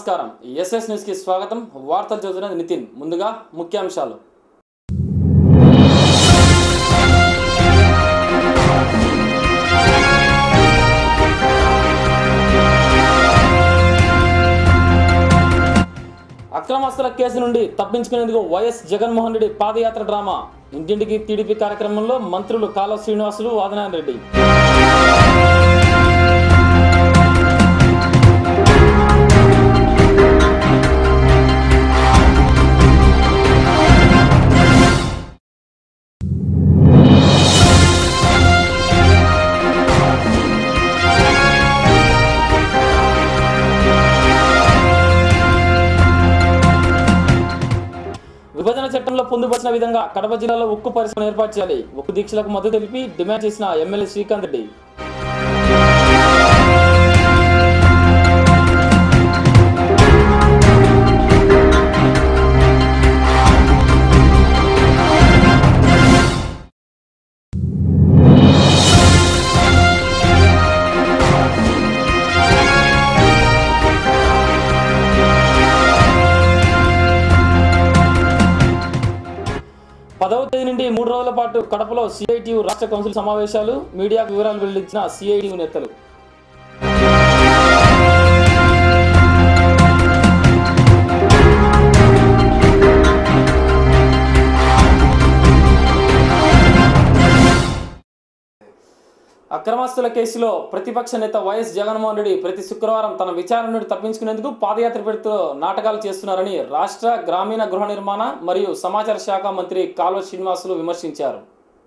నమస్కారం SS news కి స్వాగతం వార్తలు చదువుతున్నది నితిన్ ముందుగా ముఖ్యాంశాలు అక్రమస్తుల కేసు నుండి తప్పించుకునేందుకు వైఎస్ జగన్మోహన్ రెడ్డి పాదయాత్ర డ్రామా ఇంటింటికి టీడీపీ కార్యక్రమంలో మంత్రులు కాలువ శ్రీనివాసులు ఆదినారాయణ రెడ్డి విభజన చట్టంలో పొందుపరిచిన విధంగా కడప జిల్లాలో ఉక్కు పరిశ్రమ ఏర్పాటు చేయాలి ఉక్కు దీక్షలకు మద్దతు తెలిపి డిమాండ్ చేసిన ఎమ్మెల్యే శ్రీకాంత్ రెడ్డి పదవ తేదీ నుండి మూడు రోజుల పాటు కడపలో సిఐటియు రాష్ట్ర కౌన్సిల్ సమావేశాలు మీడియాకు వివరాలు వెల్లడించిన సిఐటియు నేతలు అక్రమస్తుల కేసులో ప్రతిపక్ష నేత వైఎస్ జగన్మోహన్ రెడ్డి ప్రతి శుక్రవారం తన విచారణ నుండి తప్పించుకునేందుకు పాదయాత్ర పెడుతూ నాటకాలు చేస్తున్నారని రాష్ట్ర గ్రామీణ గృహ నిర్మాణ మరియు సమాచార శాఖ మంత్రి కాల్వ శ్రీనివాసులు విమర్శించారు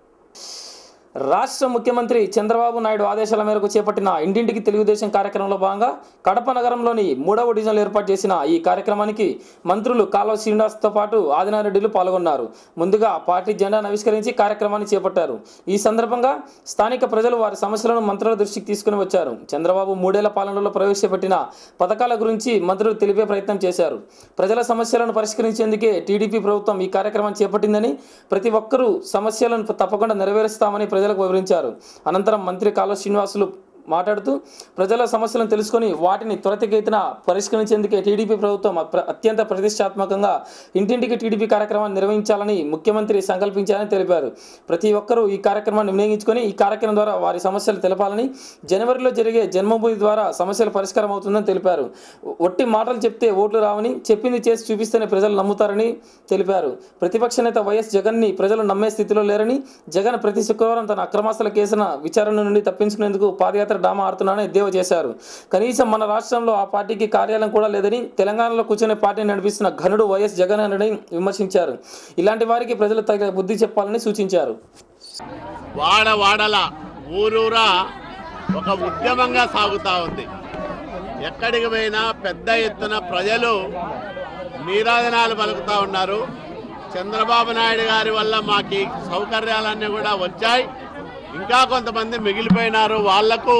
రాష్ట్ర ముఖ్యమంత్రి చంద్రబాబు నాయుడు ఆదేశాల మేరకు చేపట్టిన ఇంటింటికి తెలుగుదేశం కార్యక్రమంలో భాగంగా కడప నగరంలోని మూడవ డివిజన్లో ఏర్పాటు చేసిన ఈ కార్యక్రమానికి మంత్రులు కాలువ శ్రీనివాస్తో పాటు ఆదినారెడ్డిలు పాల్గొన్నారు ముందుగా పార్టీ జెండాను ఆవిష్కరించి కార్యక్రమాన్ని చేపట్టారు ఈ సందర్భంగా స్థానిక ప్రజలు వారి సమస్యలను మంత్రుల దృష్టికి తీసుకుని వచ్చారు చంద్రబాబు మూడేళ్ల పాలనలో ప్రవేశపెట్టిన పథకాల గురించి మంత్రులు తెలిపే ప్రయత్నం చేశారు ప్రజల సమస్యలను పరిష్కరించేందుకే టీడీపీ ప్రభుత్వం ఈ కార్యక్రమాన్ని చేపట్టిందని ప్రతి ఒక్కరూ సమస్యలను తప్పకుండా నెరవేరుస్తామని ప్రజలకు వివరించారు అనంతరం మంత్రి కాలువ శ్రీనివాసులు మాట్లాడుతూ ప్రజల సమస్యలను తెలుసుకొని వాటిని త్వరితగతిన పరిష్కరించేందుకే టీడీపీ ప్రభుత్వం అప్ర- అత్యంత ప్రతిష్టాత్మకంగా ఇంటింటికి టీడీపీ కార్యక్రమాన్ని నిర్వహించాలని ముఖ్యమంత్రి సంకల్పించారని తెలిపారు ప్రతి ఒక్కరూ ఈ కార్యక్రమాన్ని వినియోగించుకొని ఈ కార్యక్రమం ద్వారా వారి సమస్యలు తెలపాలని జనవరిలో జరిగే జన్మభూమి ద్వారా సమస్యల పరిష్కారం అవుతుందని తెలిపారు ఒట్టి మాటలు చెప్తే ఓట్లు రావని చెప్పింది చేసి చూపిస్తేనే ప్రజలు నమ్ముతారని తెలిపారు ప్రతిపక్ష నేత వైఎస్ జగన్ని ప్రజలు నమ్మే స్థితిలో లేరని జగన్ ప్రతి శుక్రవారం తన అక్రమాస్తుల కేసున విచారణ నుండి తప్పించుకునేందుకు పాదయాత్ర డ్రామా ఆడుతున్నారని ఎద్దేవా చేశారు కనీసం మన రాష్ట్రంలో ఆ పార్టీకి కార్యాలయం కూడా లేదని తెలంగాణలో కూర్చొని పార్టీని నడిపిస్తున్న ఘనుడు వైఎస్ జగన్ అని విమర్శించారు ఇలాంటి వారికి ప్రజలు తగిన బుద్ధి చెప్పాలని సూచించారు వాడ వాడల ఊరూరా ఒక ఉద్యమంగా సాగుతూ ఉంది ఎక్కడికి పోయినా పెద్ద ఎత్తున ప్రజలు నీరాజనాలు పలుకుతూ ఉన్నారు చంద్రబాబు నాయుడు గారి వల్ల మాకు ఈ సౌకర్యాలన్నీ కూడా వచ్చాయి ఇంకా కొంతమంది మిగిలిపోయినారు వాళ్లకు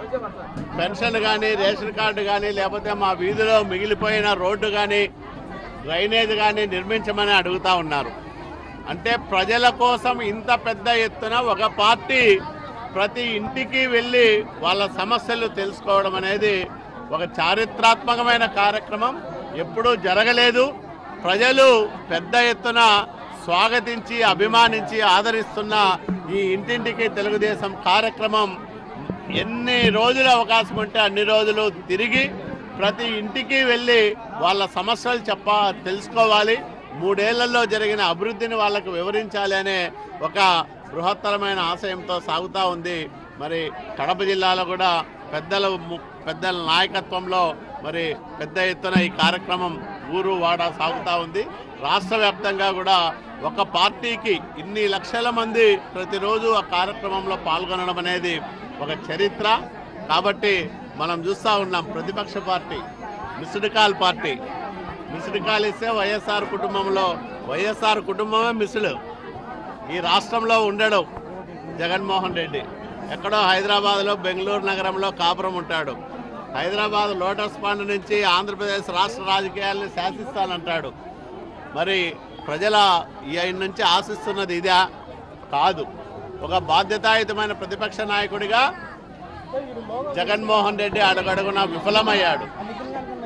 పెన్షన్ కానీ రేషన్ కార్డు కానీ లేకపోతే మా వీధిలో మిగిలిపోయిన రోడ్డు కానీ డ్రైనేజ్ కానీ నిర్మించమని అడుగుతా ఉన్నారు అంటే ప్రజల కోసం ఇంత పెద్ద ఎత్తున ఒక పార్టీ ప్రతి ఇంటికి వెళ్ళి వాళ్ళ సమస్యలు తెలుసుకోవడం అనేది ఒక చారిత్రాత్మకమైన కార్యక్రమం ఎప్పుడూ జరగలేదు ప్రజలు పెద్ద ఎత్తున స్వాగతించి అభిమానించి ఆదరిస్తున్న ఈ ఇంటింటికి తెలుగుదేశం కార్యక్రమం ఎన్ని రోజులు అవకాశం ఉంటే అన్ని రోజులు తిరిగి ప్రతి ఇంటికి వెళ్ళి వాళ్ళ సమస్యలు చెప్ప తెలుసుకోవాలి మూడేళ్లలో జరిగిన అభివృద్ధిని వాళ్ళకు వివరించాలి అనే ఒక బృహత్తరమైన ఆశయంతో సాగుతూ ఉంది మరి కడప జిల్లాలో కూడా పెద్దల ము- పెద్దల నాయకత్వంలో మరి పెద్ద ఎత్తున ఈ కార్యక్రమం ఊరు వాడ సాగుతూ ఉంది రాష్ట్ర వ్యాప్తంగా కూడా ఒక పార్టీకి ఇన్ని లక్షల మంది ప్రతిరోజు ఆ కార్యక్రమంలో పాల్గొనడం అనేది ఒక చరిత్ర కాబట్టి మనం చూస్తూ ఉన్నాం ప్రతిపక్ష party missed call party missed call ఇస్తే వైఎస్ఆర్ కుటుంబంలో వైఎస్ఆర్ కుటుంబమే మిస్డ్ ఈ రాష్ట్రంలో ఉండడు జగన్మోహన్ రెడ్డి ఎక్కడో హైదరాబాద్లో బెంగళూరు నగరంలో కాపురం ఉంటాడు హైదరాబాద్ లోటస్ పాండ్ నుంచి ఆంధ్రప్రదేశ్ రాష్ట్ర రాజకీయాల్ని శాసిస్తానంటాడు మరి ప్రజల ఈయన నుంచి ఆశిస్తున్నది ఇదా కాదు ఒక బాధ్యతాయుతమైన ప్రతిపక్ష నాయకుడిగా జగన్మోహన్ రెడ్డి అడుగడుగున విఫలమయ్యాడు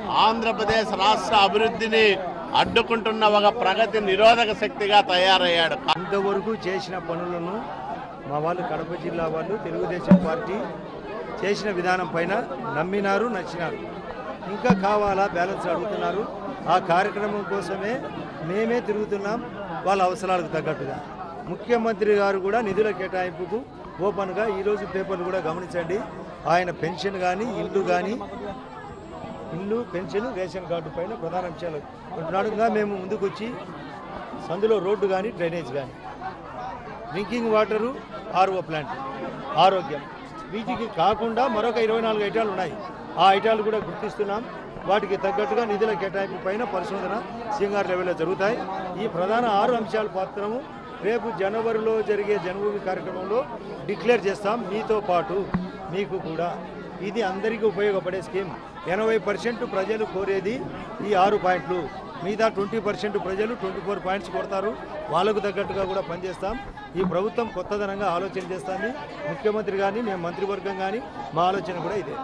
ఆంధ్రప్రదేశ్ రాష్ట్ర అభివృద్ధిని అడ్డుకుంటున్న ఒక ప్రగతి నిరోధక శక్తిగా తయారయ్యాడు ఇంతవరకు చేసిన పనులను మా వాళ్ళు కడప జిల్లా వాళ్ళు తెలుగుదేశం పార్టీ చేసిన విధానం పైన నమ్మినారు నచ్చినారు ఇంకా కావాలా బ్యాలెన్స్ అడుగుతున్నారు ఆ కార్యక్రమం కోసమే మేమే తిరుగుతున్నాం వాళ్ళ అవసరాలకు తగ్గట్టుగా ముఖ్యమంత్రి గారు కూడా నిధుల కేటాయింపుకు ఓపెన్గా ఈరోజు పేపర్లు కూడా గమనించండి ఆయన పెన్షన్ కానీ ఇల్లు కానీ ఇల్లు పెన్షన్ రేషన్ కార్డు పైన ప్రధాన అంశాలు అంటున్నాడు ఇంకా మేము ముందుకు వచ్చి సందులో రోడ్డు కానీ డ్రైనేజ్ కానీ డ్రింకింగ్ వాటరు ఆర్ఓ ప్లాంట్ ఆరోగ్యం వీటికి కాకుండా మరొక ఇరవై నాలుగు ఐటాలు ఉన్నాయి ఆ ఐటాలు కూడా గుర్తిస్తున్నాం వాటికి తగ్గట్టుగా నిధుల కేటాయింపు పైన పరిశోధన సింగార్ లెవెల్లో జరుగుతాయి ఈ ప్రధాన ఆరు అంశాలు మాత్రము రేపు జనవరిలో జరిగే జన్మభూమి కార్యక్రమంలో డిక్లేర్ చేస్తాం మీతో పాటు మీకు కూడా ఇది అందరికీ ఉపయోగపడే స్కీమ్ ఎనభై పర్సెంట్ ప్రజలు కోరేది ఈ ఆరు పాయింట్లు మిగతా ట్వంటీ పర్సెంట్ ప్రజలు ట్వంటీ ఫోర్ పాయింట్స్ కొడతారు వాళ్ళకు తగ్గట్టుగా కూడా పనిచేస్తాం ఈ ప్రభుత్వం కొత్తదనంగా ఆలోచన చేస్తుంది ముఖ్యమంత్రి కానీ మేము మంత్రివర్గం కానీ మా ఆలోచన కూడా ఇదే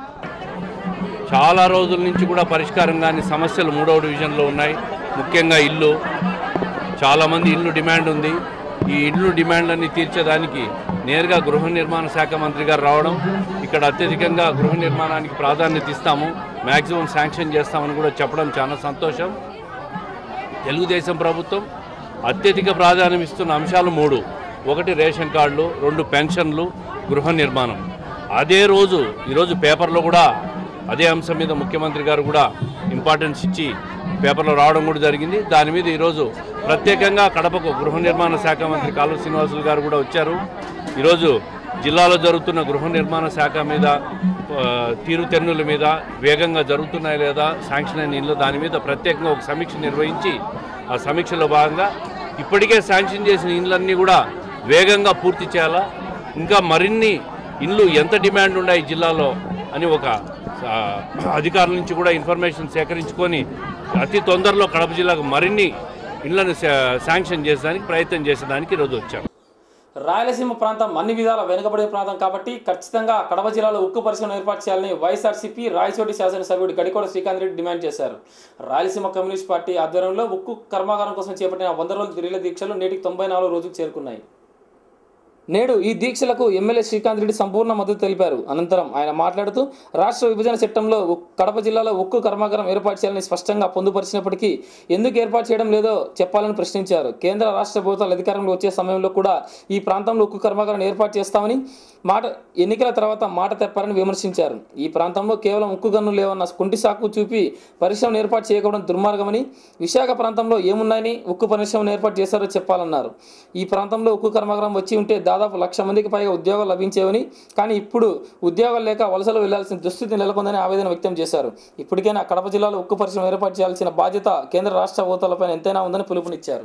చాలా రోజుల నుంచి కూడా పరిష్కారం కాని సమస్యలు మూడవ డివిజన్లో ఉన్నాయి ముఖ్యంగా ఇల్లు చాలామంది ఇల్లు డిమాండ్ ఉంది ఈ ఇల్లు డిమాండ్లన్నీ తీర్చేదానికి నేరుగా గృహ నిర్మాణ శాఖ మంత్రి గారు రావడం ఇక్కడ అత్యధికంగా గృహ నిర్మాణానికి ప్రాధాన్యత ఇస్తాము మ్యాక్సిమం శాంక్షన్ చేస్తామని కూడా చెప్పడం చాలా సంతోషం తెలుగుదేశం ప్రభుత్వం అత్యధిక ప్రాధాన్యం ఇస్తున్న అంశాలు మూడు ఒకటి రేషన్ కార్డులు రెండు పెన్షన్లు గృహ నిర్మాణం అదే రోజు ఈరోజు పేపర్లో కూడా అదే అంశం మీద ముఖ్యమంత్రి గారు కూడా ఇంపార్టెన్స్ ఇచ్చి పేపర్లో రావడం కూడా జరిగింది దాని మీద ఈరోజు ప్రత్యేకంగా కడపకు గృహ నిర్మాణ శాఖ మంత్రి కాలువ శ్రీనివాసులు గారు కూడా వచ్చారు ఈరోజు జిల్లాలో జరుగుతున్న గృహ నిర్మాణ శాఖ మీద ఆ, తీరుతెన్నుల మీద వేగంగా జరుగుతున్నాయి లేదా శాంక్షన్ అయిన ఇల్లు దాని మీద ప్రత్యేకంగా ఒక సమీక్ష నిర్వహించి ఆ సమీక్షలో భాగంగా ఇప్పటికే శాంక్షన్ చేసిన ఇండ్లన్నీ కూడా వేగంగా పూర్తి చేయాలా ఇంకా మరిన్ని ఇండ్లు ఎంత డిమాండ్ ఉన్నాయి జిల్లాలో అని ఒక ఆ, అధికారుల నుంచి కూడా ఇన్ఫర్మేషన్ సేకరించుకొని అతి తొందరలో కడప జిల్లాకు మరిన్ని ఇళ్లను శా- శాంక్షన్ చేసేదానికి ప్రయత్నం చేసేదానికి ఈరోజు వచ్చాం రాయలసీమ ప్రాంతం అన్ని విధాల వెనుకబడే ప్రాంతం కాబట్టి ఖచ్చితంగా కడప జిల్లాలో ఉక్కు పరిశ్రమ ఏర్పాటు చేయాలని వైఎస్ఆర్సీపీ రాయచోటి శాసనసభ్యుడు గడికోడ శ్రీకాంత్ రెడ్డి డిమాండ్ చేశారు రాయలసీమ కమ్యూనిస్ట్ పార్టీ ఆధ్వర్యంలో ఉక్కు కర్మాగారం కోసం చేపట్టిన వంద రోజుల రిలే దీక్షలు నేటికి తొంభై నాలుగు రోజుకు చేరుకున్నాయి నేడు ఈ దీక్షలకు ఎమ్మెల్యే శ్రీకాంత్ రెడ్డి సంపూర్ణ మద్దతు తెలిపారు అనంతరం ఆయన మాట్లాడుతూ రాష్ట్ర విభజన చట్టంలో ఉక్- కడప జిల్లాలో ఉక్కు కర్మాగారం ఏర్పాటు చేయాలని స్పష్టంగా పొందుపరిచినప్పటికీ ఎందుకు ఏర్పాటు చేయడం లేదో చెప్పాలని ప్రశ్నించారు కేంద్ర రాష్ట్ర ప్రభుత్వాలు అధికారంలో వచ్చే సమయంలో కూడా ఈ ప్రాంతంలో ఉక్కు కర్మాగారం ఏర్పాటు చేస్తామని మాట ఎన్నికల తర్వాత మాట తెప్పారని విమర్శించారు ఈ ప్రాంతంలో కేవలం ఉక్కు గన్ను లేవన్న కుంటి సాకు చూపి పరిశ్రమను ఏర్పాటు చేయకపోవడం దుర్మార్గమని విశాఖ ప్రాంతంలో ఏమున్నాయని ఉక్కు పరిశ్రమను ఏర్పాటు చేశారో చెప్పాలన్నారు ఈ ప్రాంతంలో ఉక్కు కర్మాగారం వచ్చి ఉంటే దాదాపు లక్ష మందికి పైగా ఉద్యోగాలు లభించేవని కానీ ఇప్పుడు ఉద్యోగాలు లేక వలసలు వెళ్లాల్సిన దుస్థితి నెలకొందని ఆవేదన వ్యక్తం చేశారు ఇప్పటికైనా కడప జిల్లాలో ఉక్కు పరిశ్రమ ఏర్పాటు చేయాల్సిన బాధ్యత కేంద్ర రాష్ట్ర ప్రభుత్వాలపై ఎంతైనా ఉందని పిలుపునిచ్చారు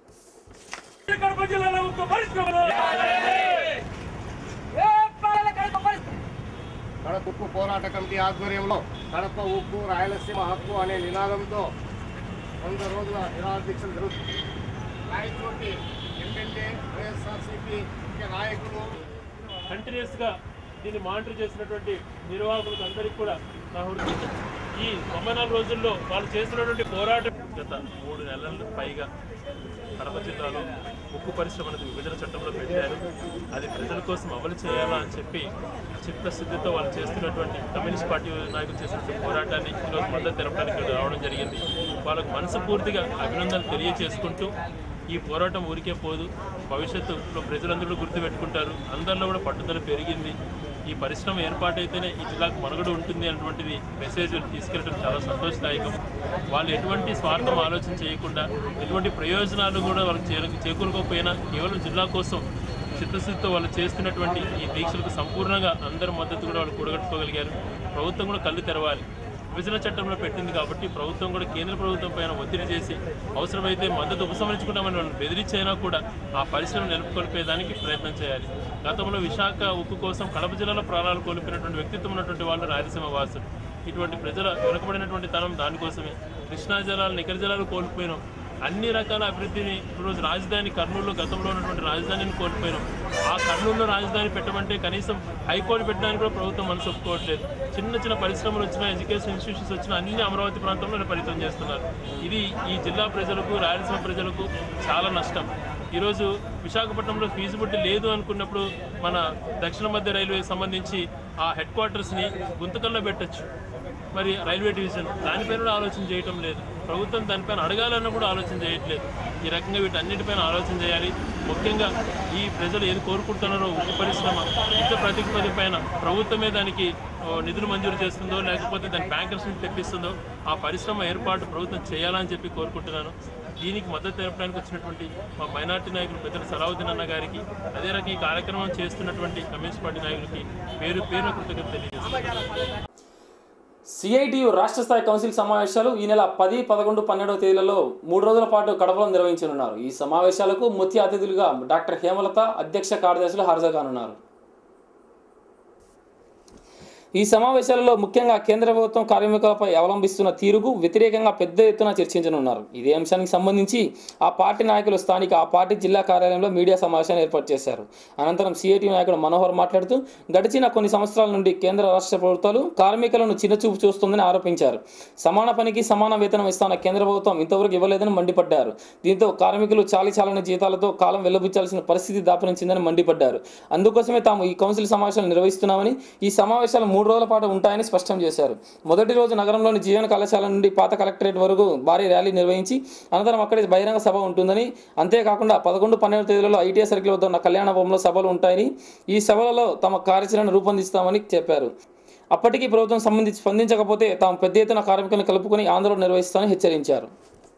కడప జిల్లాలో ఉక్కు పరిశ్రమలు ఏ పాలన కడప పరిశ్రమ కడప ఉక్కు పోరాట కమిటీ ఆధ్వర్యంలో కడప ఉక్కు రాయలసీమ హక్కు అనే నినాదంతో వంద రోజుల నిరాహార దీక్షలు జరుగుతుంది రాయచోటి ఎమ్మెల్యే వైఎస్ఆర్సీపీ ముఖ్య నాయకులు కంటిన్యూస్గా దీన్ని మానిటర్ చేసినటువంటి నిర్వాహకులకు అందరికీ కూడా నా హృదయం ఈ తొంభై నాలుగు రోజుల్లో వాళ్ళు చేసినటువంటి పోరాటం గత మూడు నెలల పైగా కడప జిల్లాలో ఉక్కు పరిశ్రమ అనేది విభజన చట్టంలో పెట్టారు అది ప్రజల కోసం అమలు చేయాలా అని చెప్పి చిత్తశుద్ధితో వాళ్ళు చేస్తున్నటువంటి కమ్యూనిస్ట్ పార్టీ నాయకులు చేసినటువంటి పోరాటాన్ని ఈరోజు మద్దతు తెలపడానికి ఇక్కడ రావడం జరిగింది వాళ్ళకు మనస్ఫూర్తిగా అభినందనలు తెలియచేసుకుంటూ ఈ పోరాటం ఊరికే పోదు భవిష్యత్తులో ప్రజలందరూ గుర్తుపెట్టుకుంటారు అందరిలో కూడా పట్టుదల పెరిగింది ఈ పరిశ్రమ ఏర్పాటైతేనే ఈ జిల్లాకు మనుగడ ఉంటుంది అన్నటువంటిది మెసేజ్ తీసుకెళ్ళడం చాలా సంతోషదాయకం వాళ్ళు ఎటువంటి స్వార్థం ఆలోచన చేయకుండా ఎటువంటి ప్రయోజనాలు కూడా వాళ్ళకి చే చేకూరుకోకపోయినా కేవలం జిల్లా కోసం చిత్తశుద్ధితో వాళ్ళు చేస్తున్నటువంటి ఈ దీక్షలకు సంపూర్ణంగా అందరి మద్దతు కూడా వాళ్ళు కూడగట్టుకోగలిగారు ప్రభుత్వం కూడా కళ్ళు తెరవాలి విభజన చట్టంలో పెట్టింది కాబట్టి ప్రభుత్వం కూడా కేంద్ర ప్రభుత్వం పైన ఒత్తిడి చేసి అవసరమైతే మద్దతు ఉపసంహరించుకుంటామని వాళ్ళని బెదిరించైనా కూడా ఆ పరిశ్రమ నెలకొల్పేదానికి ప్రయత్నం చేయాలి గతంలో విశాఖ ఉక్కు కోసం కడప జిల్లాలో ప్రాణాలు కోల్పోయినటువంటి వ్యక్తిత్వం ఉన్నటువంటి వాళ్ళు రాయలసీమ వాసులు ఇటువంటి ప్రజల వెనుకబడినటువంటి తనం దానికోసమే కృష్ణా జలాలు నికర జలాలు కోల్పోయినాం అన్ని రకాల అభివృద్ధిని ఈరోజు రాజధాని కర్నూలులో గతంలో ఉన్నటువంటి రాజధానిని కోల్పోయినాం ఆ కర్నూలులో రాజధాని పెట్టమంటే కనీసం హైకోర్టు పెట్టడానికి కూడా ప్రభుత్వం మనసు ఒప్పుకోవట్లేదు చిన్న చిన్న పరిశ్రమలు వచ్చినా ఎడ్యుకేషన్ ఇన్స్టిట్యూషన్స్ వచ్చినా అన్ని అమరావతి ప్రాంతంలోనే పరిమితం చేస్తున్నారు ఇది ఈ జిల్లా ప్రజలకు రాయలసీమ ప్రజలకు చాలా నష్టం ఈరోజు విశాఖపట్నంలో ఫీజిబిలిటీ లేదు అనుకున్నప్పుడు మన దక్షిణ మధ్య రైల్వే సంబంధించి ఆ హెడ్ క్వార్టర్స్ని గుంతకల్లో పెట్టొచ్చు మరి రైల్వే డివిజన్ దానిపైన కూడా ఆలోచన చేయటం లేదు ప్రభుత్వం దానిపైన అడగాలన్నా కూడా ఆలోచన చేయట్లేదు ఈ రకంగా వీటన్నిటిపైన ఆలోచన చేయాలి ముఖ్యంగా ఈ ప్రజలు ఏది కోరుకుంటున్నారో ఉక్కు పరిశ్రమ యుద్ధ ప్రతిపది పైన ప్రభుత్వమే దానికి ఓ, నిధులు మంజూరు చేస్తుందో లేకపోతే దాని బ్యాంకర్స్ నుంచి తెప్పిస్తుందో ఆ పరిశ్రమ ఏర్పాటు ప్రభుత్వం చేయాలని చెప్పి కోరుకుంటున్నాను దీనికి మద్దతు తెలపడానికి వచ్చినటువంటి మా మైనార్టీ నాయకులు పెద్దలు సలావుద్దీన్ అన్న గారికి అదే రకంగా ఈ కార్యక్రమం చేస్తున్నటువంటి కమ్యూనిస్ట్ పార్టీ నాయకులకి పేరు పేరు కృతజ్ఞత తెలియజేస్తున్నాను సిఐటియు రాష్ట్ర స్థాయి కౌన్సిల్ సమావేశాలు ఈ నెల పది పదకొండు పన్నెండవ తేదీలలో మూడు రోజుల పాటు కడపలో నిర్వహించనున్నారు ఈ సమావేశాలకు ముఖ్య అతిథులుగా డాక్టర్ హేమలత అధ్యక్ష కార్యదర్శులు హాజరుకానున్నారు ఈ సమావేశాలలో ముఖ్యంగా కేంద్ర ప్రభుత్వం కార్మికులపై అవలంబిస్తున్న తీరుకు వ్యతిరేకంగా పెద్ద ఎత్తున చర్చించనున్నారు ఇదే అంశానికి సంబంధించి ఆ పార్టీ నాయకులు స్థానిక ఆ పార్టీ జిల్లా కార్యాలయంలో మీడియా సమావేశాన్ని ఏర్పాటు చేశారు అనంతరం సిఐటి నాయకుడు మనోహర్ మాట్లాడుతూ గడిచిన కొన్ని సంవత్సరాల నుండి కేంద్ర రాష్ట్ర ప్రభుత్వాలు కార్మికులను చిన్నచూపు చూస్తుందని ఆరోపించారు సమాన పనికి సమాన వేతనం ఇస్తాన కేంద్ర ప్రభుత్వం ఇంతవరకు ఇవ్వలేదని మండిపడ్డారు దీంతో కార్మికులు చాలి చాలని జీతాలతో కాలం వెల్లబుచ్చాల్సిన పరిస్థితి దాపురించిందని మండిపడ్డారు అందుకోసమే తాము ఈ కౌన్సిల్ సమావేశాలు నిర్వహిస్తున్నామని ఈ సమావేశాలు మూడు రోజుల పాటు ఉంటాయని స్పష్టం చేశారు మొదటి రోజు నగరంలోని జీవన కళాశాల నుండి పాత కలెక్టరేట్ వరకు భారీ ర్యాలీ నిర్వహించి అనంతరం అక్కడే బహిరంగ సభ ఉంటుందని అంతేకాకుండా పదకొండు పన్నెండు తేదీలలో ఐటీఐ సర్కిల్ వద్ద ఉన్న కళ్యాణ భవన్లో సభలు ఉంటాయని ఈ సభలలో తమ కార్యాచరణ రూపొందిస్తామని చెప్పారు అప్పటికీ ప్రభుత్వం సంబంధించి స్పందించకపోతే తాము పెద్ద ఎత్తున కార్మికులను కలుపుకొని ఆందోళన నిర్వహిస్తామని హెచ్చరించారు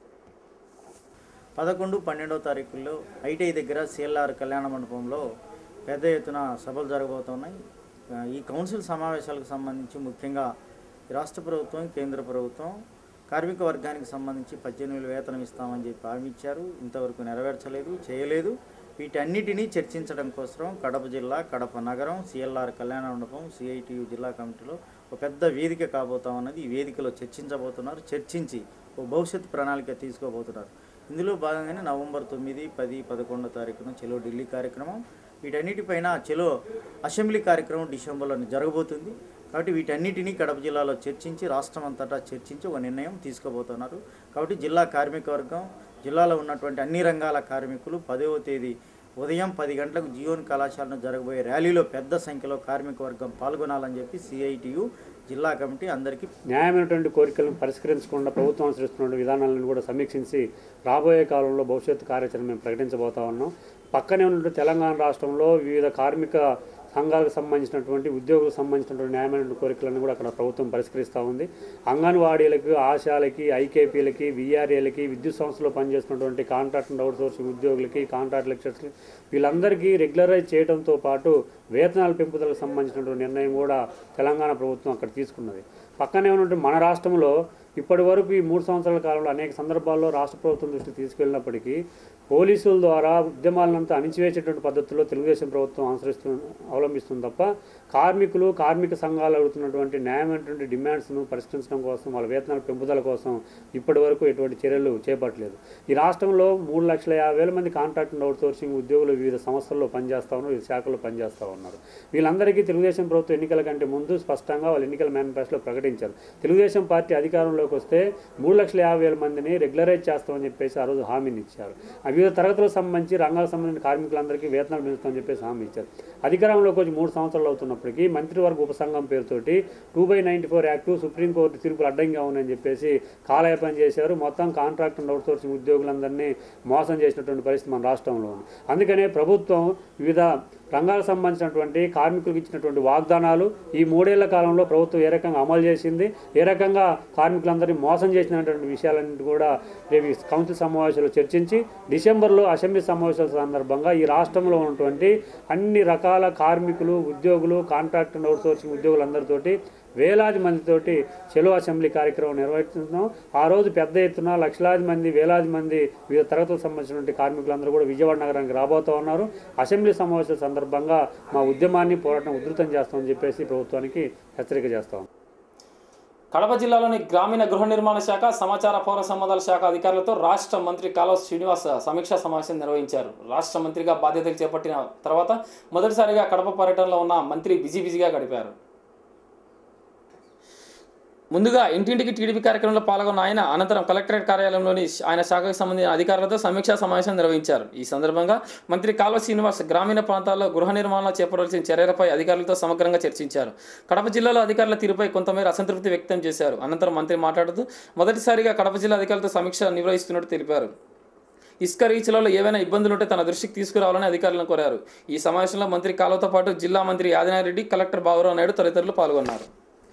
పదకొండు పన్నెండవ తారీఖుల్లో ఐటీఐ దగ్గర సిఎల్ఆర్ కళ్యాణ మండపంలో పెద్ద ఎత్తున సభలు జరగబోతున్నాయి ఆ, ఈ కౌన్సిల్ సమావేశాలకు సంబంధించి ముఖ్యంగా ఈ రాష్ట్ర ప్రభుత్వం కేంద్ర ప్రభుత్వం కార్మిక వర్గానికి సంబంధించి పద్దెనిమిది వేలు వేతనం ఇస్తామని చెప్పి హామీ ఇచ్చారు ఇంతవరకు నెరవేర్చలేదు చేయలేదు వీటన్నిటినీ చర్చించడం కోసం కడప జిల్లా కడప నగరం సిఎల్ఆర్ కళ్యాణ మండపం సిఐటియు జిల్లా కమిటీలో ఒక పెద్ద వేదిక కాబోతా ఉన్నది ఈ వేదికలో చర్చించబోతున్నారు చర్చించి ఓ భవిష్యత్ ప్రణాళిక తీసుకోబోతున్నారు ఇందులో భాగంగానే నవంబర్ తొమ్మిది పది పదకొండో తారీఖున చెలో ఢిల్లీ కార్యక్రమం వీటన్నిటిపైన చెలో అసెంబ్లీ కార్యక్రమం డిసెంబర్లో జరగబోతుంది కాబట్టి వీటన్నిటినీ కడప జిల్లాలో చర్చించి రాష్ట్రం అంతటా చర్చించి ఒక నిర్ణయం తీసుకోబోతున్నారు కాబట్టి జిల్లా కార్మిక వర్గం జిల్లాలో ఉన్నటువంటి అన్ని రంగాల కార్మికులు పదవ తేదీ ఉదయం పది గంటలకు జియోన్ కళాశాలను జరగబోయే ర్యాలీలో పెద్ద సంఖ్యలో కార్మిక వర్గం పాల్గొనాలని చెప్పి సిఐటియు జిల్లా కమిటీ అందరికీ న్యాయమైనటువంటి కోరికలను పరిష్కరించకుండా ప్రభుత్వం అనుసరిస్తున్న విధానాలను కూడా సమీక్షించి రాబోయే కాలంలో భవిష్యత్తు కార్యాచరణ మేము ప్రకటించబోతా ఉన్నాం పక్కనే ఉన్నటువంటి తెలంగాణ రాష్ట్రంలో వివిధ కార్మిక సంఘాలకు సంబంధించినటువంటి ఉద్యోగులకు సంబంధించినటువంటి న్యాయమైన కోరికలను కూడా అక్కడ ప్రభుత్వం పరిష్కరిస్తూ ఉంది అంగన్వాడీలకు ఆశాలకి ఐకేపీలకి విఆర్ఏలకి విద్యుత్ సంస్థలో పనిచేస్తున్నటువంటి కాంట్రాక్ట్ అండ్ అవుట్సోర్సింగ్ ఉద్యోగులకి కాంట్రాక్ట్ లెక్చర్స్కి వీళ్ళందరికీ రెగ్యులరైజ్ చేయడంతో పాటు వేతనాల పెంపుదలకు సంబంధించినటువంటి నిర్ణయం కూడా తెలంగాణ ప్రభుత్వం అక్కడ తీసుకున్నది పక్కనే ఉన్నటువంటి మన రాష్ట్రంలో ఇప్పటి వరకు ఈ మూడు సంవత్సరాల కాలంలో అనేక సందర్భాల్లో రాష్ట్ర ప్రభుత్వం దృష్టికి తీసుకెళ్ళినప్పటికీ పోలీసుల ద్వారా ఉద్యమాలంతా అణిచివేసేటువంటి పద్ధతుల్లో తెలుగుదేశం ప్రభుత్వం అనుసరిస్తు అవలంబిస్తుంది తప్ప కార్మికులు కార్మిక సంఘాలు అడుగుతున్నటువంటి న్యాయమైనటువంటి డిమాండ్స్ను పరిష్కరించడం కోసం వాళ్ళ వేతనాల పెంపుదల కోసం ఇప్పటి వరకు ఎటువంటి చర్యలు చేపట్టలేదు ఈ రాష్ట్రంలో మూడు లక్షల యాభై వేల మంది కాంట్రాక్ట్ అండ్ అవుట్సోర్సింగ్ ఉద్యోగులు వివిధ సంస్థల్లో పనిచేస్తూ ఉన్నారు వివిధ శాఖల్లో పనిచేస్తూ ఉన్నారు వీళ్ళందరికీ తెలుగుదేశం ప్రభుత్వం ఎన్నికల కంటే ముందు స్పష్టంగా వాళ్ళు ఎన్నికల మేనిఫెస్టోలో ప్రకటించారు తెలుగుదేశం పార్టీ అధికారంలోకి వస్తే మూడు లక్షల యాభై వేల మందిని రెగ్యులరైజ్ చేస్తామని చెప్పేసి ఆ రోజు హామీని ఇచ్చారు ఆ వివిధ తరగతులకు సంబంధించి రంగాలకు సంబంధించిన కార్మికులందరికీ వేతనాలు పెంచుతామని చెప్పేసి హామీ ఇచ్చారు అధికారంలోకి వచ్చి మూడు సంవత్సరాలు అవుతున్నప్పటికీ మంత్రివర్గ ఉపసంఘం పేరుతోటి two by ninety four act supreme court తీర్పులు అడ్డంగా ఉందని చెప్పేసి కాలయాపన చేశారు మొత్తం కాంట్రాక్ట్ అండ్ అవుట్సోర్సింగ్ ఉద్యోగులందరినీ మోసం చేసినటువంటి పరిస్థితి మన రాష్ట్రంలో ఉంది అందుకనే ప్రభుత్వం వివిధ రంగాలకు సంబంధించినటువంటి కార్మికులకు ఇచ్చినటువంటి వాగ్దానాలు ఈ మూడేళ్ల కాలంలో ప్రభుత్వం ఏ రకంగా అమలు చేసింది ఏ రకంగా కార్మికులందరినీ మోసం చేసినటువంటి విషయాలన్నింటి కూడా రేపు ఈ కౌన్సిల్ సమావేశాలు చర్చించి డిసెంబర్లో అసెంబ్లీ సమావేశాల సందర్భంగా ఈ రాష్ట్రంలో ఉన్నటువంటి అన్ని రకాల కార్మికులు ఉద్యోగులు కాంట్రాక్ట్ అండ్ అవుట్సోర్సింగ్ ఉద్యోగులందరితోటి వేలాది మందితోటి చెలో అసెంబ్లీ కార్యక్రమం నిర్వహిస్తున్నాం ఆ రోజు పెద్ద ఎత్తున లక్షలాది మంది వేలాది మంది వివిధ తరగతులకు సంబంధించినటువంటి కార్మికులందరూ కూడా విజయవాడ నగరానికి రాబోతూ ఉన్నారు అసెంబ్లీ సమావేశాల సందర్భంగా మా ఉద్యమాన్ని పోరాటం ఉధృతం చేస్తామని చెప్పేసి ప్రభుత్వానికి హెచ్చరిక చేస్తాం కడప జిల్లాలోని గ్రామీణ గృహ నిర్మాణ శాఖ సమాచార పౌర సంబంధాల శాఖ అధికారులతో రాష్ట్ర మంత్రి కాలువ శ్రీనివాస్ సమీక్షా సమావేశం నిర్వహించారు రాష్ట్ర మంత్రిగా బాధ్యతలు చేపట్టిన తర్వాత మొదటిసారిగా కడప పర్యటనలో ఉన్న మంత్రి బిజీ బిజీగా గడిపారు ముందుగా ఇంటింటికి టీడీపీ కార్యక్రమంలో పాల్గొన్న ఆయన అనంతరం కలెక్టరేట్ కార్యాలయంలోని ఆయన శాఖకు సంబంధించిన అధికారులతో సమీక్షా సమావేశం నిర్వహించారు ఈ సందర్భంగా మంత్రి కాల్వ శ్రీనివాస్ గ్రామీణ ప్రాంతాల్లో గృహ నిర్మాణంలో చేపట్టాల్సిన చర్యలపై అధికారులతో సమగ్రంగా చర్చించారు కడప జిల్లాలో అధికారుల తీరుపై కొంతమేర అసంతృప్తి వ్యక్తం చేశారు అనంతరం మంత్రి మాట్లాడుతూ మొదటిసారిగా కడప జిల్లా అధికారులతో సమీక్ష నిర్వహిస్తున్నట్టు తెలిపారు ఇసుక రీచ్లలో ఏవైనా ఇబ్బందులు ఉంటే తన దృష్టికి తీసుకురావాలని అధికారులను కోరారు ఈ సమావేశంలో మంత్రి కాలువతో పాటు జిల్లా మంత్రి ఆదినారెడ్డి కలెక్టర్ బాబురావు నాయుడు తదితరులు పాల్గొన్నారు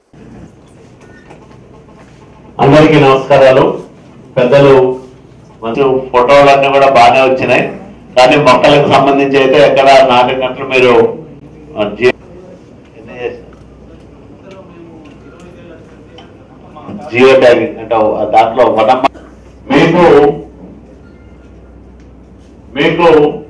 అందరికీ నమస్కారాలు పెద్దలు మంచి ఫోటోలన్నీ కూడా బాగానే వచ్చినాయి కానీ మొక్కలకు సంబంధించి అయితే ఎక్కడ నాటినట్లు మీరు ఆ, జీ- ఎన్ని చేశారు? జియో ట్యాగింగ్ అంటే ఆ దాంట్లో వనమ్మ మీకు మీకు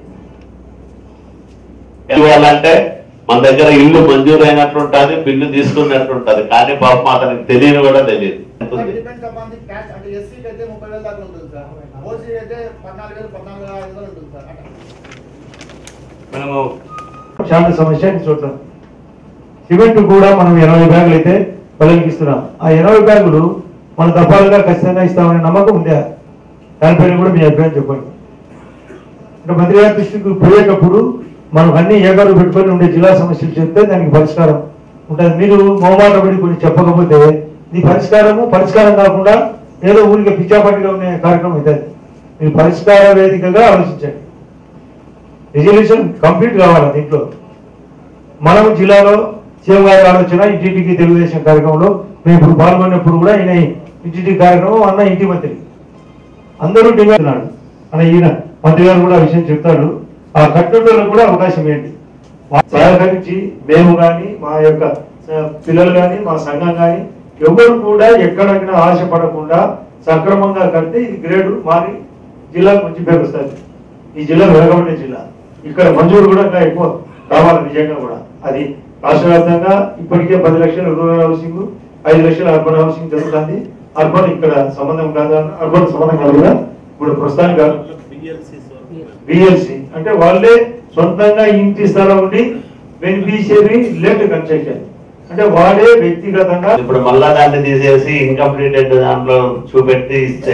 ఇవ్వాలంటే మన దగ్గర ఇల్లు మంజూరు అయినట్లు ఉంటుంది బిల్లు తీసుకున్నట్లు ఉంటుంది కానీ పాపం అతనికి తెలియని కూడా తెలియదు డిపెండ్స్ అపాన్ ది క్యాష్ అంటే ఎస్సీకి అయితే ముప్పై వేల దాకా ఉంటుంది సార్ ఓసీ అయితే పద్నాలుగు వేలు పద్నాలుగు వేల ఐదు వేలు ఉంటుంది సార్ అట్లా మనము శాంతి సమస్య అని చూద్దాం సిమెంట్ కూడా మనం ఎనభై బ్యాగులు అయితే వాళ్ళకి ఇస్తున్నాం ఆ ఎనభై బ్యాగులు మన దఫాలుగా ఖచ్చితంగా ఇస్తామనే నమ్మకం ఉందా దానిపైన కూడా మీ అభిప్రాయం చెప్పండి అంటే మంత్రి గారి దృష్టికి పోయేటప్పుడు మనం అన్ని ఏకాలు పెట్టుకొని ఉండే జిల్లా సమస్యలు చెప్తే దానికి పరిష్కారం ఉంటుంది మీరు మొహమాట పడి కొన్ని చెప్పకపోతే ఈ పరిష్కారము పరిష్కారం కాకుండా ఏదో ఊరికి పిచ్చాపట్టిగా ఉండే కార్యక్రమం అవుతుంది మీరు పరిష్కార వేదికగా ఆలోచించండి రిజల్యూషన్ కంప్లీట్ కావాలి దీంట్లో మనం జిల్లాలో సీఎం గారి ఆలోచన ఇంటింటికి తెలుగుదేశం కార్యక్రమంలో మేము ఇప్పుడు పాల్గొన్నప్పుడు కూడా ఈయన ఇంటింటి కార్యక్రమం అన్న ఇంటి మంత్రి అందరూ డిమాండ్ ఉన్నాడు అన్న ఈయన మంత్రి గారు కూడా ఆ విషయం చెప్తాడు ఆ కట్టుబడులకు కూడా అవకాశం ఏంటి సహకరించి మేము కానీ మా యొక్క ఆ, పిల్లలు కానీ మా సంఘం కానీ ఎవరు కూడా ఎక్కడైనా ఆశపడకుండా సక్రమంగా కడితే ఇది గ్రేడు మారి జిల్లాకు మంచి పేరు వస్తుంది ఈ జిల్లా వెలగబడే జిల్లా ఇక్కడ మంజూరు కూడా ఇంకా ఎక్కువ రావాలి నిజంగా కూడా అది రాష్ట్ర వ్యాప్తంగా ఇప్పటికే పది లక్షల రూరల్ హౌసింగ్ ఐదు లక్షల అర్బన్ హౌసింగ్ జరుగుతుంది అర్బన్ ఇక్కడ సంబంధం కాదు అర్బన్ సంబంధం కాదు కూడా ఇప్పుడు ప్రస్తుతానికి కాదు బిఎల్సి అంటే వాళ్ళే సొంతంగా ఇంటి స్థలం ఉండి బెనిఫిషియరీ లెట్ కన్స్ట్రక్షన్ అంటే వాడే వ్యక్తిగతంగా ఇప్పుడు మళ్ళా దాన్ని తీసేసి ఇన్కంప్లీటెడ్ దాంట్లో చూపెట్టి ఇస్తే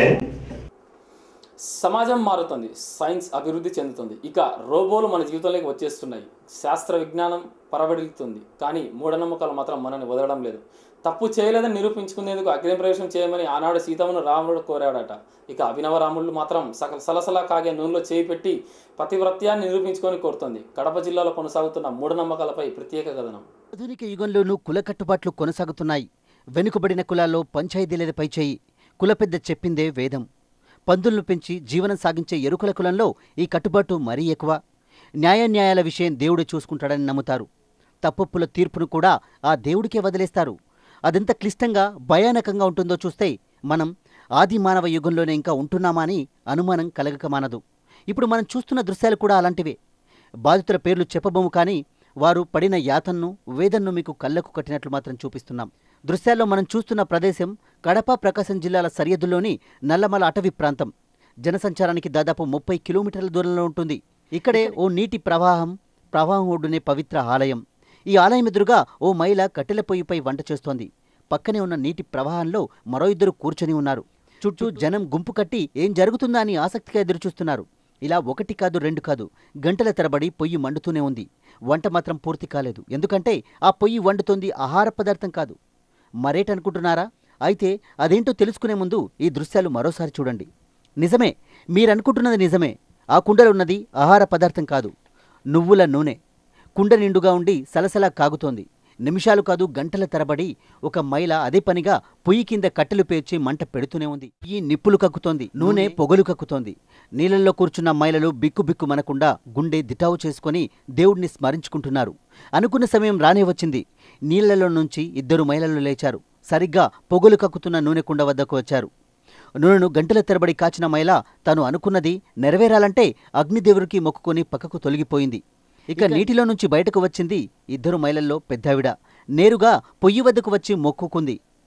సమాజం మారుతుంది సైన్స్ అభివృద్ధి చెందుతుంది ఇక రోబోలు మన జీవితంలోకి వచ్చేస్తున్నాయి శాస్త్ర విజ్ఞానం పరవడిల్లుతుంది కానీ మూఢనమ్మకాలు మాత్రం మనల్ని వదలడం లేదు తప్పు చేయలేదని నిరూపించుకునేందుకు అగ్ని ప్రవేశం చేయమని ఆనాడు సీతమ్మను రాముడు కోరాడట ఇక అభినవ రాముళ్ళు మాత్రం సకల సలసలా కాగే నూనెలో చేయి పెట్టి పతివ్రత్యాన్ని నిరూపించుకొని కోరుతుంది కడప జిల్లాలో కొనసాగుతున్న మూఢనమ్మకాలపై ప్రత్యేక కథనం ఆధునిక యుగంలోనూ కుల కట్టుబాట్లు కొనసాగుతున్నాయి వెనుకబడిన కులాల్లో పంచాయతీలది పైచేయి కుల పెద్ద చెప్పిందే వేదం పందులను పెంచి జీవనం సాగించే ఎరుకుల కులంలో ఈ కట్టుబాటు మరీ ఎక్కువ న్యాయాన్యాయాల విషయం దేవుడు చూసుకుంటాడని నమ్ముతారు తప్పొప్పుల తీర్పును కూడా ఆ దేవుడికే వదిలేస్తారు అదెంత క్లిష్టంగా భయానకంగా ఉంటుందో చూస్తే మనం ఆది మానవ యుగంలోనే ఇంకా ఉంటున్నామా అని అనుమానం కలగక మానదు ఇప్పుడు మనం చూస్తున్న దృశ్యాలు కూడా అలాంటివే బాధితుల పేర్లు చెప్పబోము కానీ వారు పడిన యాతన్ను వేదన్ను మీకు కళ్ళకు కట్టినట్లు మాత్రం చూపిస్తున్నాం దృశ్యాల్లో మనం చూస్తున్న ప్రదేశం కడప ప్రకాశం జిల్లాల సరిహద్దులోని నల్లమల అటవీ ప్రాంతం జనసంచారానికి దాదాపు ముప్పై కిలోమీటర్ల దూరంలో ఉంటుంది ఇక్కడే ఓ నీటి ప్రవాహం ప్రవాహం ఒడ్డునే పవిత్ర ఆలయం ఈ ఆలయం ఎదురుగా ఓ మహిళ కట్టెల పొయ్యిపై వంట చేస్తోంది పక్కనే ఉన్న నీటి ప్రవాహంలో మరో ఇద్దరు కూర్చొని ఉన్నారు చుట్టూ జనం గుంపు కట్టి ఏం జరుగుతుందా అని ఆసక్తిగా ఎదురుచూస్తున్నారు ఇలా ఒకటి కాదు రెండు కాదు గంటల తరబడి పొయ్యి మండుతూనే ఉంది వంట మాత్రం పూర్తి కాలేదు ఎందుకంటే ఆ పొయ్యి వండుతోంది ఆహార పదార్థం కాదు మరేటనుకుంటున్నారా అయితే అదేంటో తెలుసుకునే ముందు ఈ దృశ్యాలు మరోసారి చూడండి నిజమే మీరనుకుంటున్నది నిజమే ఆ కుండలో ఉన్నది ఆహార పదార్థం కాదు నువ్వుల నూనె కుండ నిండుగా ఉండి సలసలా కాగుతోంది నిమిషాలు కాదు గంటల తరబడి ఒక మైల అదే పనిగా పొయ్యి కింద కట్టెలు పేర్చి మంట పెడుతూనే ఉంది ఈ నిప్పులు కక్కుతోంది నూనె పొగలు కక్కుతోంది నీళ్ళల్లో కూర్చున్న మైలలు బిక్కు మనకుండా గుండె దిటావు చేసుకొని దేవుడిని స్మరించుకుంటున్నారు అనుకున్న సమయం రానే వచ్చింది నీళ్లలో నుంచి ఇద్దరు మహిళలు లేచారు సరిగ్గా పొగలు కక్కుతున్న నూనె కుండ వద్దకు వచ్చారు నూనెను గంటల తరబడి కాచిన మైల తను అనుకున్నది నెరవేరాలంటే అగ్నిదేవుడికి మొక్కుకొని పక్కకు తొలగిపోయింది ఇక నీటిలో నుంచి బయటకు వచ్చింది ఇద్దరు మైలల్లో పెద్దావిడ నేరుగా పొయ్యి వద్దకు వచ్చి మొక్కుకుంది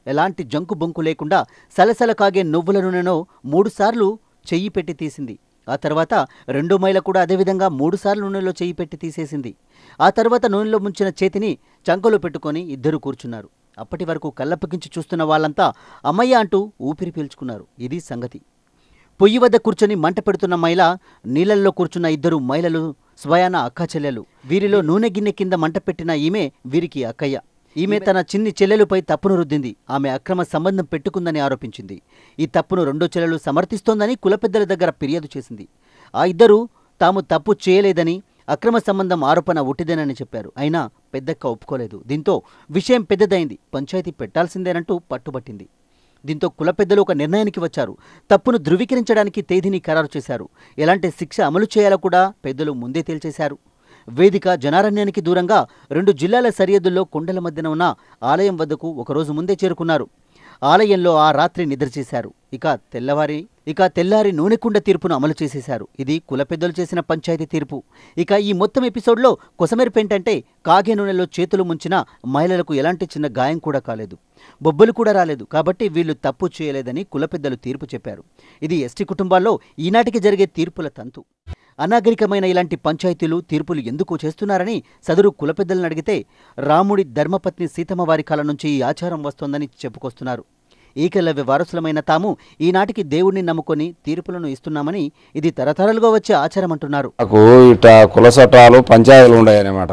ఎలాంటి జంకు బొంకు లేకుండా సలసల కాగే నువ్వుల నూనెను మూడుసార్లు చెయ్యి పెట్టి తీసింది ఆ తర్వాత రెండో మైల కూడా అదేవిధంగా మూడుసార్లు నూనెలో చెయ్యి పెట్టి తీసేసింది ఆ తర్వాత నూనెలో ముంచిన చేతిని చంకలో పెట్టుకొని ఇద్దరు కూర్చున్నారు అప్పటి వరకు కళ్ళప్పగించి చూస్తున్న వాళ్ళంతా అమ్మయ్య అంటూ ఊపిరి పీల్చుకున్నారు ఇది సంగతి పొయ్యి వద్ద కూర్చొని మంట పెడుతున్న మైల నీళ్ళల్లో కూర్చున్న ఇద్దరు మహిళలు స్వయాన అక్క చెల్లెలు వీరిలో నూనె గిన్నె కింద మంట పెట్టిన ఈమె వీరికి అక్కయ్య ఈమె తన చిన్ని చెల్లెలుపై తప్పును రుద్దింది ఆమె అక్రమ సంబంధం పెట్టుకుందని ఆరోపించింది ఈ తప్పును రెండో చెల్లెలు సమర్థిస్తోందని కులపెద్దల దగ్గర ఫిర్యాదు చేసింది ఆ ఇద్దరు తాము తప్పు చేయలేదని అక్రమ సంబంధం ఆరోపణ ఒట్టిదేనని చెప్పారు అయినా పెద్దక్క ఒప్పుకోలేదు దీంతో విషయం పెద్దదైంది పంచాయతీ పెట్టాల్సిందేనంటూ పట్టుబట్టింది దీంతో కుల పెద్దలు ఒక నిర్ణయానికి వచ్చారు తప్పును ధృవీకరించడానికి తేదీని ఖరారు చేశారు ఎలాంటి శిక్ష అమలు చేయాలో కూడా పెద్దలు ముందే తేల్చేశారు వేదిక జనారణ్యానికి దూరంగా రెండు జిల్లాల సరిహద్దుల్లో కొండల మధ్యన ఉన్న ఆలయం వద్దకు ఒకరోజు ముందే చేరుకున్నారు ఆలయంలో ఆ రాత్రి నిద్ర చేశారు ఇక తెల్లవారి ఇక తెల్లారి నూనెకుండ తీర్పును అమలు చేసేశారు ఇది కుల పెద్దలు చేసిన పంచాయతీ తీర్పు ఇక ఈ మొత్తం ఎపిసోడ్లో కొసమెరిపేంటంటే కాగే నూనెలో చేతులు ముంచిన మహిళలకు ఎలాంటి చిన్న గాయం కూడా కాలేదు బొబ్బలు కూడా రాలేదు కాబట్టి వీళ్ళు తప్పు చేయలేదని కుల పెద్దలు తీర్పు చెప్పారు ఇది ఎస్టీ కుటుంబాల్లో ఈనాటికి జరిగే తీర్పుల తంతు అనాగరికమైన ఇలాంటి పంచాయతీలు తీర్పులు ఎందుకు చేస్తున్నారని సదరు కుల పెద్దలను అడిగితే రాముడి ధర్మపత్ని సీతమ్మ వారి కాలం నుంచి ఈ ఆచారం వస్తోందని చెప్పుకొస్తున్నారు ఏకలవ్య వారసులమైన తాము ఈనాటికి దేవుణ్ణి నమ్ముకొని తీర్పులను ఇస్తున్నామని ఇది తరతరాలుగా వచ్చే ఆచారం అంటున్నారు నాకు ఇట కుల చట్టాలు పంచాయతీలు ఉన్నాయన్నమాట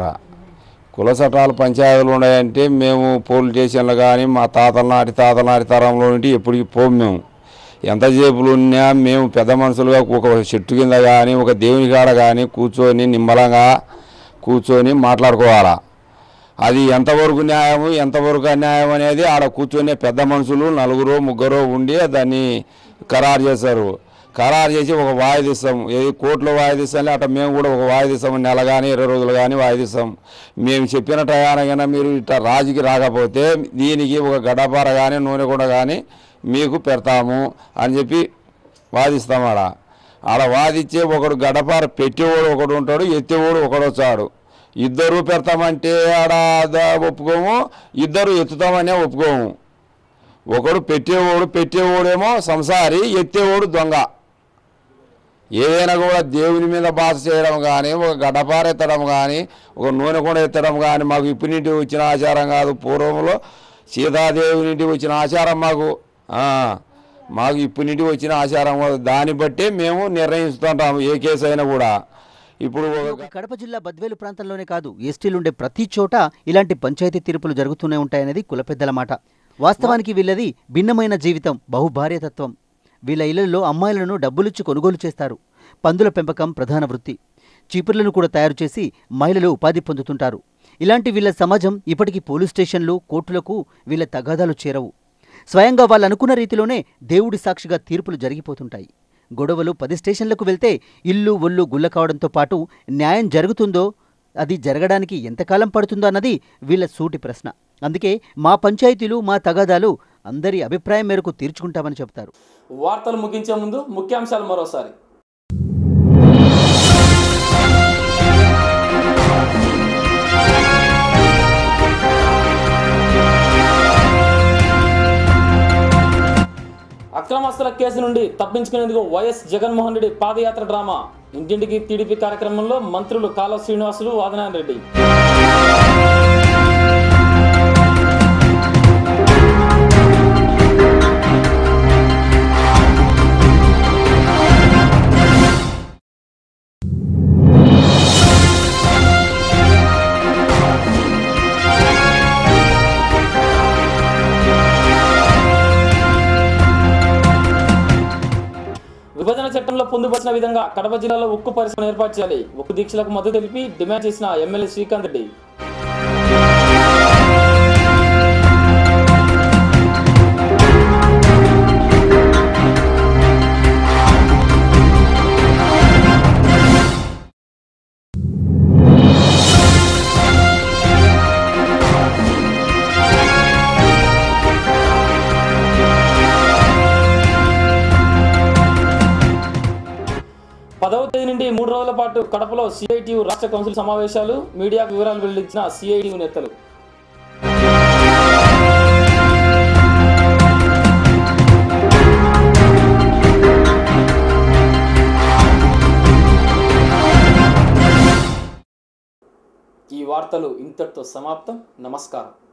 కుల చట్టాలు పంచాయతీలు ఉన్నాయంటే మేము పోలీస్ స్టేషన్లు కానీ మా తాతల నాటి తాతల నాటి తరంలో నుండి ఎప్పటికి పోము మేము ఎంత జేబులు ఉన్నా మేము పెద్ద మనుషులుగా ఒక చెట్టు కింద కానీ ఒక దేవుని కాడ కానీ కూర్చొని నిమ్మలంగా కూర్చొని మాట్లాడుకోవాలా అది ఎంతవరకు న్యాయము ఎంతవరకు అన్యాయం అనేది ఆడ కూర్చొని పెద్ద మనుషులు నలుగురు ముగ్గురు ఉండి దాన్ని ఖరారు చేస్తారు ఖరారు చేసి ఒక వాయిదా ఇస్తాం ఏది కోర్టులో వాయిదా ఇస్తాం అట్లా మేము కూడా ఒక వాయిదా ఇస్తాం నెల కానీ ఇరవై రోజులు కానీ వాయిదా ఇస్తాం మేము చెప్పిన టయానకైనా మీరు ఇట్లా రాజుకి రాకపోతే దీనికి ఒక గడపార కానీ నూనె కూడా కానీ మీకు పెడతాము అని చెప్పి వాదిస్తాం ఆడ ఆడ వాదిచ్చే ఒకడు గడపార పెట్టేవాడు ఒకడు ఉంటాడు ఎత్తేవాడు ఒకడు వచ్చాడు ఇద్దరు పెడతామంటే ఆడ ద- ఒప్పుకోము ఇద్దరు ఎత్తుతామనే ఒప్పుకోము ఒకడు పెట్టేవాడు పెట్టేవాడేమో సంసారి ఎత్తేవాడు దొంగ ఏదైనా కూడా దేవుని మీద బాధ చేయడం కానీ ఒక గడ్డపార ఎత్తడం కానీ ఒక నూనె కూడా ఎత్తడం కానీ మాకు ఇప్పటి నుండి వచ్చిన ఆచారం కాదు పూర్వంలో సీతాదేవి నుండి వచ్చిన ఆచారం మాకు ఆ, మాకు ఇప్పటి నుండి వచ్చిన ఆచారం కాదు. దాన్ని బట్టే మేము నిర్ణయిస్తుంటాము ఏ కేసు అయినా కూడా ఇప్పుడు ఒక ఒక కడప జిల్లా బద్వేలు ప్రాంతంలోనే కాదు ఎస్టీలుండే ప్రతి చోట ఇలాంటి పంచాయతీ తీర్పులు జరుగుతూనే ఉంటాయనేది కులపెద్దల మాట వాస్తవానికి వీళ్ళది భిన్నమైన జీవితం బహుభార్యతత్వం వీళ్ళ ఇళ్లలో అమ్మాయిలను డబ్బులిచ్చి కొనుగోలు చేస్తారు పందుల పెంపకం ప్రధాన వృత్తి చీపుర్లను కూడా తయారు చేసి మహిళలు ఉపాధి పొందుతుంటారు ఇలాంటి వీళ్ళ సమాజం ఇప్పటికీ పోలీస్ స్టేషన్లు కోర్టులకు వీళ్ళ తగాదాలు చేరవు స్వయంగా వాళ్ళు అనుకున్న రీతిలోనే దేవుడి సాక్షిగా తీర్పులు జరిగిపోతుంటాయి గొడవలు పది స్టేషన్లకు వెళ్తే ఇల్లు ఒళ్ళు గుల్ల కావడంతో పాటు న్యాయం జరుగుతుందో అది జరగడానికి ఎంతకాలం పడుతుందో అన్నది వీళ్ళ సూటి ప్రశ్న అందుకే మా పంచాయతీలు మా తగాదాలు అందరి అభిప్రాయం మేరకు తీర్చుకుంటామని చెబుతారు వార్తలు ముగించే ముందు ముఖ్యాంశాలు మరోసారి అక్రమస్తుల కేసు నుండి తప్పించుకునేందుకు వైఎస్ జగన్మోహన్ రెడ్డి పాదయాత్ర డ్రామా ఇంటింటికి టీడీపీ కార్యక్రమంలో మంత్రులు కాలువ శ్రీనివాసులు ఆదినారాయణ రెడ్డి విభజన చట్టంలో పొందుపరిచిన విధంగా కడప జిల్లాలో ఉక్కు పరిశ్రమ ఏర్పాటు చేయాలి ఉక్కు దీక్షలకు మద్దతు తెలిపి డిమాండ్ చేసిన ఎమ్మెల్యే శ్రీకాంత్ రెడ్డి పదవ తేదీ నుండి మూడు రోజుల పాటు కడపలో సిఐటియు రాష్ట్ర కౌన్సిల్ సమావేశాలు మీడియాకు వివరాలు వెల్లడించిన సిఐటియు నేతలు వార్తలు ఇంతటితో సమాప్తం నమస్కారం